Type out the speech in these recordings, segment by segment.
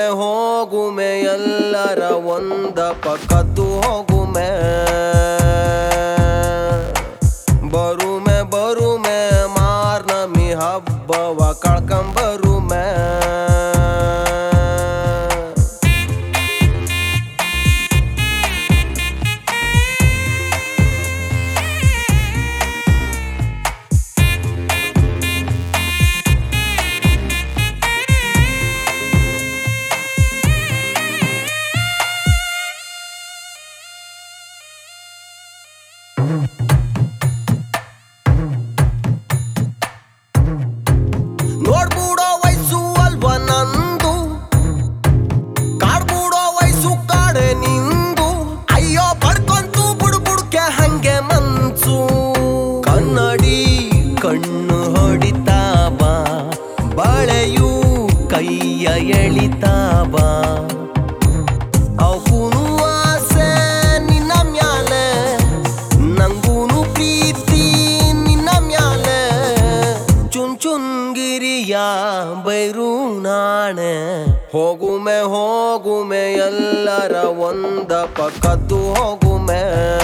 ಹೋಗುಮೆ ಎಲ್ಲರ ಒಂದ ಪಕ್ಕದ್ದು ಹೋಗುಮೆ ಬರುಮೆ ಬರುಮೆ ಮಾರ್ನಮಿ ಹಬ್ಬವ ಕಳ್ಕೊಂಬರುಮೆ ನೋಡ್ಬಿಡೋ ವಯಸ್ಸು ಅಲ್ವ ನಂದು ಕಾಡ್ಬಿಡೋ ವಯಸ್ಸು ಕಾಡೆ ನಿಂದು ಅಯ್ಯೋ ಪಡ್ಕೊಂತು ಬುಡ್ಬುಡ್ಕೆ ಹಂಗೆ ಮನ್ಸು ಕನ್ನಡಿ ಕಣ್ಣು ಹೊಡಿತಾ ಬಾ ಬಳೆಯು ಕೈಯ ಎಳಿತಾ ಬಾ ಅವಕೂನು ಆಸೆ ನಿನ್ನ ಮ್ಯಾಲೆ ನಂಗೂನು ಪ್ರೀತಿ ನಿನ್ನ ಮ್ಯಾಲೆ ಚುನ್ ಚುನ್ಗಿರಿಯ ಬೈರು ನಾಣೆ ಹೋಗುಮೆ ಹೋಗುಮೆ ಎಲ್ಲರ ಒಂದ ಪಕ್ಕದ್ದು ಹೋಗುಮೆ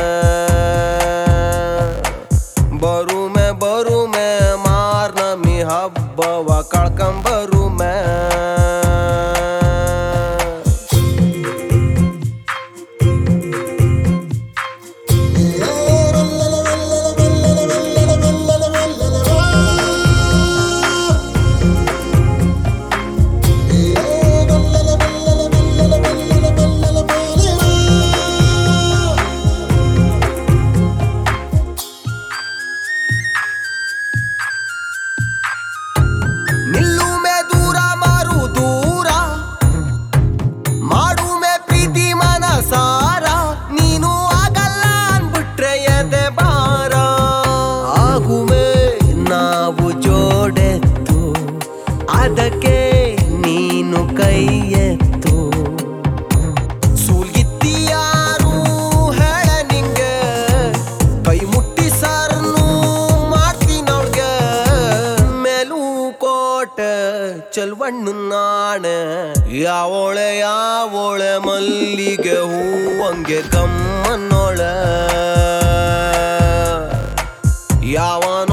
ಬರುಮೆ ಬರುಮೆ ಮಾರ್ನಮಿ ಹಬ್ಬವ ಕಳ್ಕೊಂಬರುಮೆ ನಿಲ್ಲುಮೆ ದೂರ ಮಾರು ದೂರ ಮಾಡುಮೆ ಪ್ರೀತಿ ಮನಸಾರ ನೀನು ಆಗಲ್ಲ ಅನ್ಬಿಟ್ರೆ ಎದೆ ಬಾರ ಆಗುವೆ ನಾವು ಜೋಡೆತ್ತು ಅದಕ್ಕೆ ನೀನು ಕೈ ಎತ್ತು ಸೂಲ್ಗಿತ್ತಿ ಯಾರು ಹೇಳ ನಿಂಗೆ ಕೈ ಮುಟ್ಟಿ ಸರ್ನು ಮಾಡ್ತೀನವ್ಳ್ಗೆ ಮೇಲೂ ಕೋಟೆ ಚೆಲ್ವಣ್ಣು ನಾಣೆ ಯಾವೋಳೆ ಯಾವೋಳೆ ಮಲ್ಲಿಗೆ ಹೂವಂಗೆ ಕಮ್ಮನ್ನೋಳೆ ಯಾವನೋ